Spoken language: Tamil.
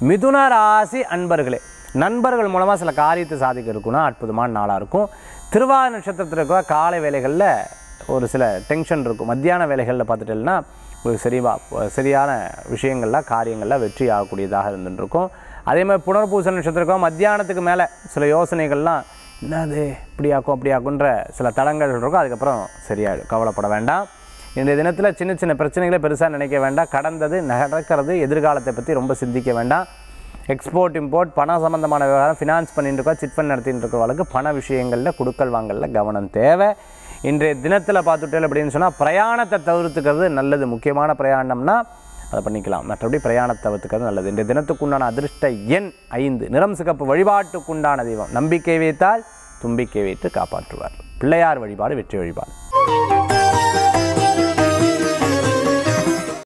மிதுன ராசி அன்பர்களே நண்பர்கள் மூலமாக சில காரியத்தை சாதிக்க இருக்குன்னா அற்புதமான நாளாக இருக்கும் திருவாத நட்சத்திரத்தில் இருக்கிற காலை வேலைகளில் ஒரு சில டென்ஷன் இருக்கும் மத்தியான வேலைகளில் பார்த்துட்டேன்னா ஒரு சரிவா சரியான விஷயங்கள்லாம் காரியங்கள்லாம் வெற்றி ஆகக்கூடியதாக இருந்துட்டு இருக்கும் அதே மாதிரி புனர்பூச நட்சத்திரம் மத்தியானத்துக்கு மேலே சில யோசனைகள்லாம் என்னது இப்படி ஆக்கும் அப்படி ஆக்குன்ற சில தடங்கள் இருக்கும் அதுக்கப்புறம் சரியாயிடும் கவலைப்பட வேண்டாம் இன்றைய தினத்தில் சின்ன சின்ன பிரச்சனைகளை பெருசாக நினைக்க வேண்டாம் கடந்தது நடக்கிறது எதிர்காலத்தை பற்றி ரொம்ப சிந்திக்க வேண்டாம் எக்ஸ்போர்ட் இம்போர்ட் பணம் சம்மந்தமான விவகாரம் ஃபினான்ஸ் பண்ணிட்டு இருக்கோம் சிட் ஃபண்ட் நடத்திட்டு இருக்கிறவங்களுக்கு பண விஷயங்களில் கொடுக்கல் வாங்கல்ல கவனம் தேவை இன்றைய தினத்தில் பார்த்துட்டேன் அப்படின்னு சொன்னால் பிரயாணத்தை தவிர்த்துக்கிறது நல்லது முக்கியமான பிரயாணம்னா அதை பண்ணிக்கலாம் மற்றபடி பிரயாணத்தை தவிர்த்துக்கிறது நல்லது இன்றைய தினத்துக்குண்டான அதிர்ஷ்ட எண் ஐந்து நிறம் சிகப்பு வழிபாட்டுக்குண்டான தெய்வம் நம்பிக்கை வைத்தால் தும்பிக்கை வைத்து காப்பாற்றுவார் பிள்ளையார் வழிபாடு வெற்றி வழிபாடு